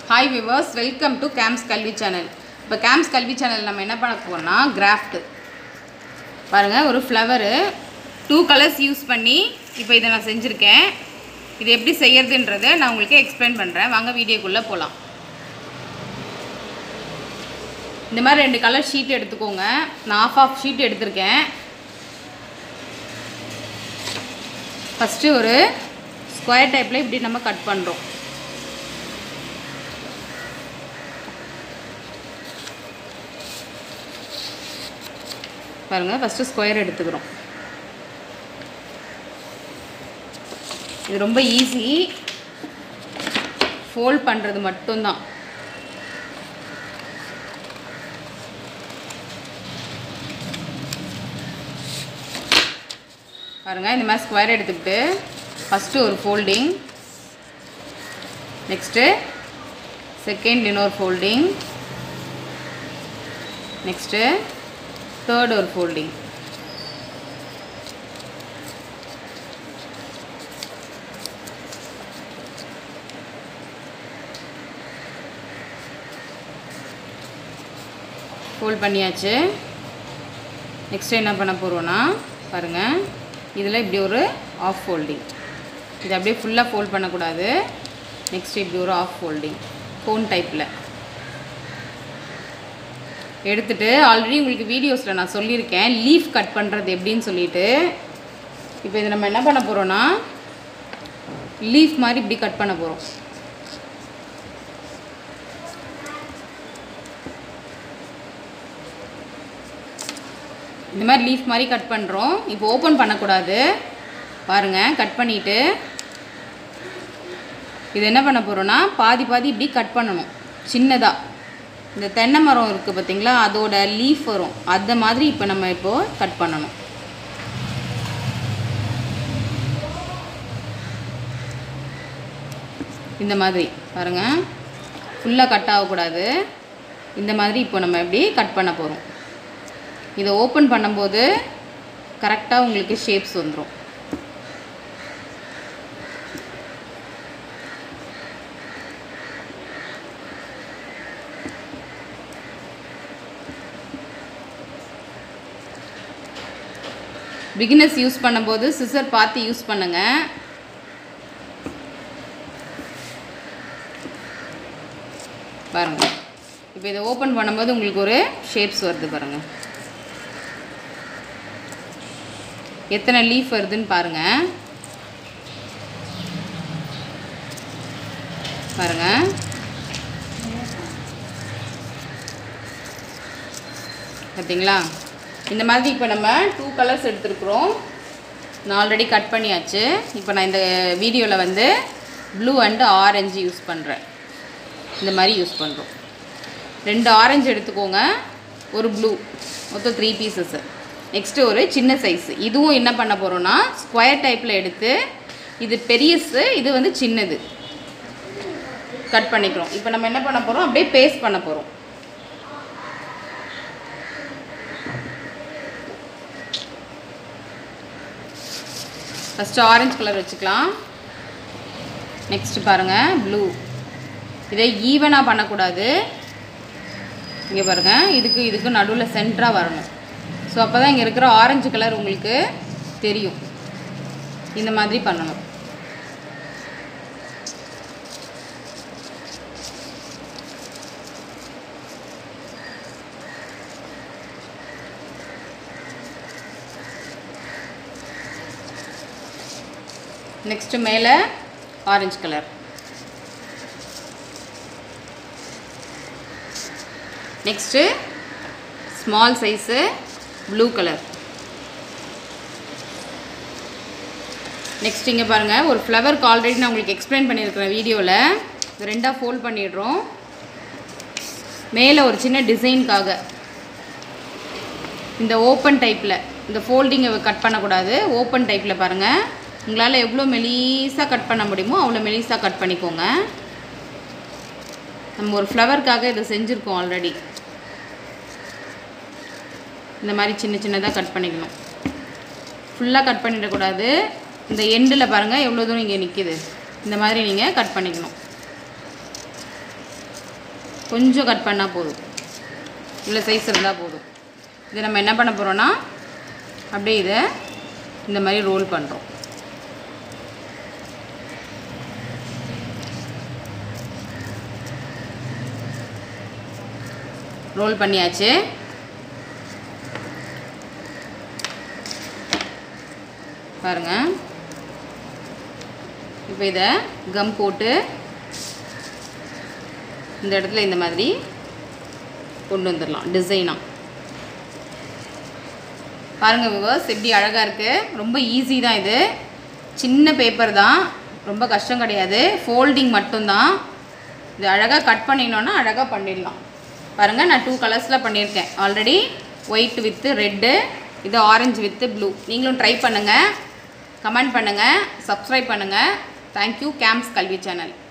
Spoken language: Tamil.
hi viewers welcome to games Kalvi channel இப்போ கேம்ஸ் கல்வி சேனல் நம்ம என்ன பண்ண போகிறோம்னா கிராஃப்ட் பாருங்கள் ஒரு ஃப்ளவரு டூ கலர்ஸ் யூஸ் பண்ணி இப்போ இதை நான் செஞ்சுருக்கேன் இது எப்படி செய்யறதுன்றதை நான் உங்களுக்கு எக்ஸ்பிளைன் பண்ணுறேன் வாங்க வீடியோக்குள்ளே போகலாம் இந்த மாதிரி ரெண்டு கலர் ஷீட் எடுத்துக்கோங்க நான் ஆஃப் ஆஃப் ஷீட் எடுத்திருக்கேன் ஃபஸ்ட்டு ஒரு ஸ்கொயர் டைப்பில் இப்படி நம்ம கட் பண்ணுறோம் பாருங்கள் ஃபஸ்ட்டு ஸ்கொயர் எடுத்துக்கிறோம் இது ரொம்ப ஈஸி ஃபோல்ட் பண்ணுறது மட்டும்தான் பாருங்கள் இந்த மாதிரி ஸ்கொயர் எடுத்துக்கிட்டு ஃபஸ்ட்டு ஒரு ஃபோல்டிங் நெக்ஸ்ட்டு செகண்ட் இன்னொரு ஃபோல்டிங் நெக்ஸ்ட்டு தேர்ட் ஒரு ஃபோல்டிங் ஃபோல்ட் பண்ணியாச்சு நெக்ஸ்ட்டு என்ன பண்ண போகிறோன்னா பாருங்கள் இதில் இப்படி ஒரு ஆஃப் ஃபோல்டிங் இது அப்படியே ஃபுல்லாக ஃபோல்ட் பண்ணக்கூடாது நெக்ஸ்ட் இப்படி ஒரு ஆஃப் ஃபோல்டிங் கோன் டைப்பில் எடுத்துட்டு ஆல்ரெடி உங்களுக்கு வீடியோஸில் நான் சொல்லியிருக்கேன் லீஃப் கட் பண்ணுறது எப்படின்னு சொல்லிட்டு இப்போ இது நம்ம என்ன பண்ண போகிறோன்னா லீஃப் மாதிரி இப்படி கட் பண்ண போகிறோம் இந்த மாதிரி லீஃப் மாதிரி கட் பண்ணுறோம் இப்போ ஓப்பன் பண்ணக்கூடாது பாருங்கள் கட் பண்ணிவிட்டு இது என்ன பண்ண போகிறோன்னா பாதி பாதி இப்படி கட் பண்ணணும் சின்னதாக இந்த தென்னை மரம் இருக்குது பார்த்தீங்களா அதோட லீஃப் வரும் அந்த மாதிரி இப்போ நம்ம இப்போது கட் பண்ணணும் இந்த மாதிரி பாருங்கள் ஃபுல்லாக கட் ஆகக்கூடாது இந்த மாதிரி இப்போ நம்ம எப்படி கட் பண்ண போகிறோம் இதை ஓப்பன் பண்ணும்போது கரெக்டாக உங்களுக்கு ஷேப்ஸ் வந்துடும் பிகினர்ஸ் யூஸ் பண்ணும்போது சிசர் பார்த்து யூஸ் பண்ணுங்க பாருங்க இப்போ இதை ஓப்பன் பண்ணும்போது உங்களுக்கு ஒரு ஷேப்ஸ் வருது பாருங்க எத்தனை லீஃப் வருதுன்னு பாருங்க பாருங்க பார்த்தீங்களா இந்த மாதிரி இப்போ நம்ம டூ கலர்ஸ் எடுத்துருக்குறோம் நான் ஆல்ரெடி கட் பண்ணியாச்சு இப்போ நான் இந்த வீடியோவில் வந்து ப்ளூ அண்டு ஆரஞ்சு யூஸ் பண்ணுறேன் இந்த மாதிரி யூஸ் பண்ணுறோம் ரெண்டு ஆரஞ்சு எடுத்துக்கோங்க ஒரு ப்ளூ மொத்தம் த்ரீ பீசஸ்ஸு நெக்ஸ்ட்டு ஒரு சின்ன சைஸ் இதுவும் என்ன பண்ண போகிறோன்னா ஸ்கொயர் டைப்பில் எடுத்து இது பெரியஸு இது வந்து சின்னது கட் பண்ணிக்கிறோம் இப்போ நம்ம என்ன பண்ண போகிறோம் அப்படியே பேஸ்ட் பண்ண போகிறோம் ஃபஸ்ட்டு ஆரஞ்சு கலர் வச்சுக்கலாம் நெக்ஸ்ட் பாருங்கள் ப்ளூ இதை ஈவனாக பண்ணக்கூடாது இங்கே பாருங்கள் இதுக்கு இதுக்கு நடுவில் சென்டராக வரணும் ஸோ அப்போ தான் இங்கே இருக்கிற ஆரஞ்சு கலர் உங்களுக்கு தெரியும் இந்த மாதிரி பண்ணணும் நெக்ஸ்ட்டு மேலே orange colour next small size blue colour next இங்கே பாருங்கள் ஒரு ஃப்ளவருக்கு ஆல்ரெடி நான் உங்களுக்கு எக்ஸ்பிளைன் பண்ணியிருக்கிறேன் வீடியோவில் இது ரெண்டாக ஃபோல்ட் பண்ணிடுறோம் மேலே ஒரு சின்ன டிசைனுக்காக இந்த ஓப்பன் டைப்பில் இந்த ஃபோல்டிங்கை கட் பண்ணக்கூடாது ஓப்பன் டைப்பில் பாருங்கள் உங்களால் எவ்வளோ மெலீஸாக கட் பண்ண முடியுமோ அவ்வளோ மெலீஸாக கட் பண்ணிக்கோங்க நம்ம ஒரு ஃப்ளவருக்காக இதை செஞ்சுருக்கோம் ஆல்ரெடி இந்த மாதிரி சின்ன சின்னதாக கட் பண்ணிக்கணும் ஃபுல்லாக கட் பண்ணிடக்கூடாது இந்த எண்டில் பாருங்கள் எவ்வளோ தூரம் இங்கே நிற்கிது இந்த மாதிரி நீங்கள் கட் பண்ணிக்கணும் கொஞ்சம் கட் பண்ணால் போதும் இவ்வளோ சைஸ் இருந்தால் போதும் இதை நம்ம என்ன பண்ண போகிறோன்னா அப்படியே இதை இந்த மாதிரி ரோல் பண்ணுறோம் ரோல் பண்ணியாச்சு பாருங்க இப்போ இதை கம் போட்டு இந்த இடத்துல இந்த மாதிரி கொண்டு வந்துடலாம் டிசைனாக பாருங்கள் விவர்ஸ் எப்படி அழகாக இருக்குது ரொம்ப ஈஸி தான் இது சின்ன பேப்பர் தான் ரொம்ப கஷ்டம் கிடையாது ஃபோல்டிங் மட்டும்தான் இது அழகாக கட் பண்ணினோன்னா அழகாக பண்ணிடலாம் பாருங்கள் நான் டூ கலர்ஸில் பண்ணியிருக்கேன் ஆல்ரெடி ஒயிட் வித்து ரெட்டு இது ஆரஞ்சு வித்து ப்ளூ நீங்களும் ட்ரை பண்ணுங்கள் கமெண்ட் பண்ணுங்கள் சப்ஸ்கிரைப் பண்ணுங்கள் தேங்க்யூ கேம்ப்ஸ் கல்வி சேனல்